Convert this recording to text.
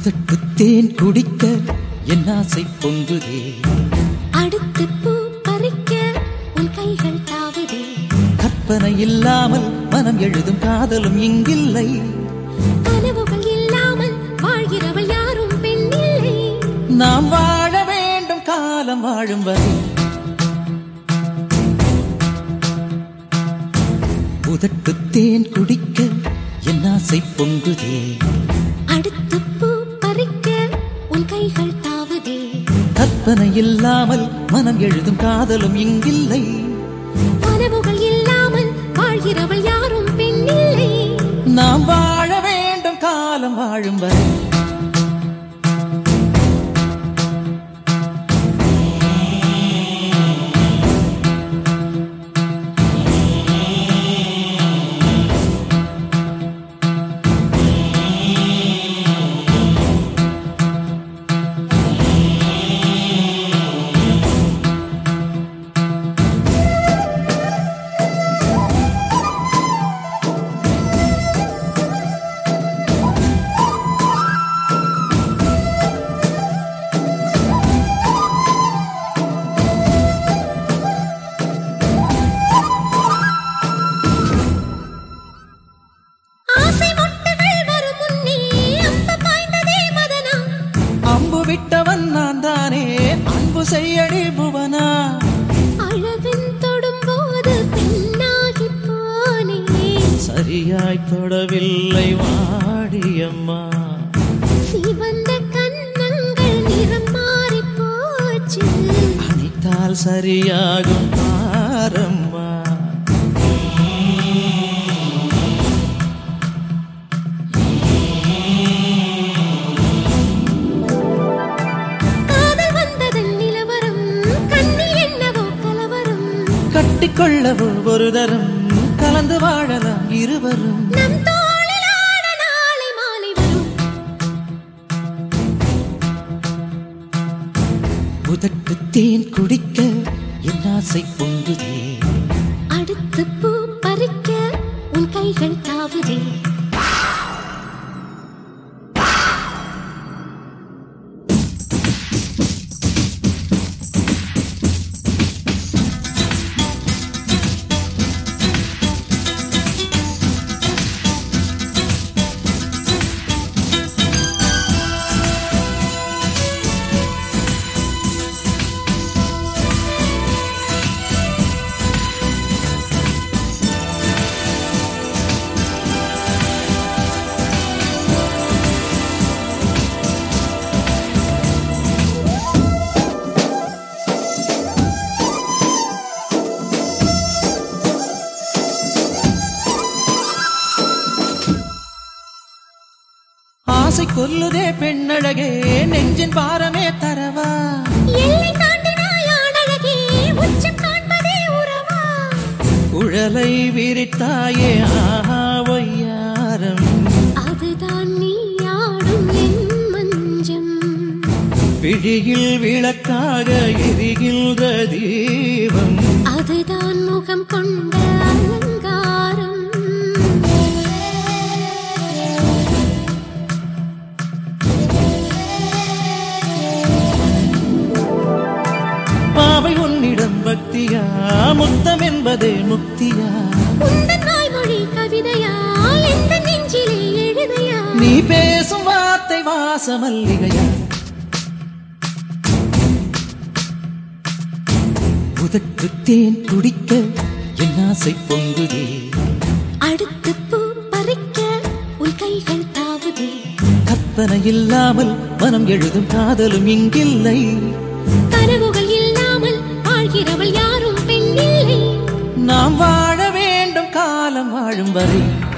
உதட்டு தேன் குடிக்க என் ஆசை பொங்குதே அடுத்து பூ பறிக்க உன் கைகள் தாவுதே கற்பனை இல்லாமல் மனம் எழுதும் காதலும் இங்கில்லை கனவுகள் இல்லாமல் வாழ்கிறவள் யாரும் பெண்ணில்லை நாம் வாழ வேண்டும் காலம் வாழும் வரை உதட்டு தேன் குடிக்க என் ஆசை பொங்குதே அடுத்து பூ பறிக்க உன் கைகள் தாவுதே கற்பனை இல்லாமல் மனம் எழுதும் காதலும் இங்கில்லை கனவுகள் இல்லாமல் வாழ்கிறவள் யாரும் பெண்ணில்லை நாம் வாழ வேண்டும் காலம் வாழும் வரை ஆசை மொட்டுகள் வரும் முன்னே அம்பு பாய்ந்ததே மதனா அம்பு விட்டவன் நான் தானே அன்பு செய்யடி புவனா அழகன் தொடும்போது பெண்ணாகி போனேன் சரியாய் தொடவில்லை வாடியம்மா சிவந்த கன்னங்கள் நிறம் மாறி போச்சு அணைத்தால் சரியாகும் பாரம்மா காதல் வந்ததன் நிலவரம் கண்ணில் என்னவோ கலவரம் கட்டிக்கொள்ளவோ ஒரு தரம் கலந்து வாழலாம் இருவரும் நம் தோளில் ஆட நாளை மாலை வரும் உதட்டு தேன் குடிக்க என் ஆசை பொங்குதே அடுத்து பூ பறிக்க உன் கைகள் தாவுதே ஆசை கொல்லுதே பெண்ணழகே நெஞ்சின் பாரமே தரவா எல்லை தாண்டினாய் ஆணழகே உச்சம் காண்பதே உறவா குழலை விரித்தாயே ஆஹா ஒய்யாரம் அதுதான் நீ ஆடும் என் மஞ்சம் விழியில் விளக்காக எரிகின்ற தீபம் அதுதான் முகம் கொண்ட அலங்காரம் பாவை உன்னிடம் பக்தியா முத்தம் என்பதே முக்தியா உந்தன் வாய்மொழி கவிதையா எந்த நெஞ்சிலே எழுதையா நீ பேசும் வார்த்தை வாசமல்லிகையா உதட்டு தேன் குடிக்க என் ஆசை பொங்குதே அடுத்து பூ பறிக்க உன் கைகள் தாவுதே கற்பனை இல்லாமல் மனம் எழுதும் காதலும் இங்கில்லை கனவுகள் இல்லாமல் வாழ்கிறவள் யாரும் பெண்ணில்லை நாம் வாழ வேண்டும் காலம் வாழும் வரை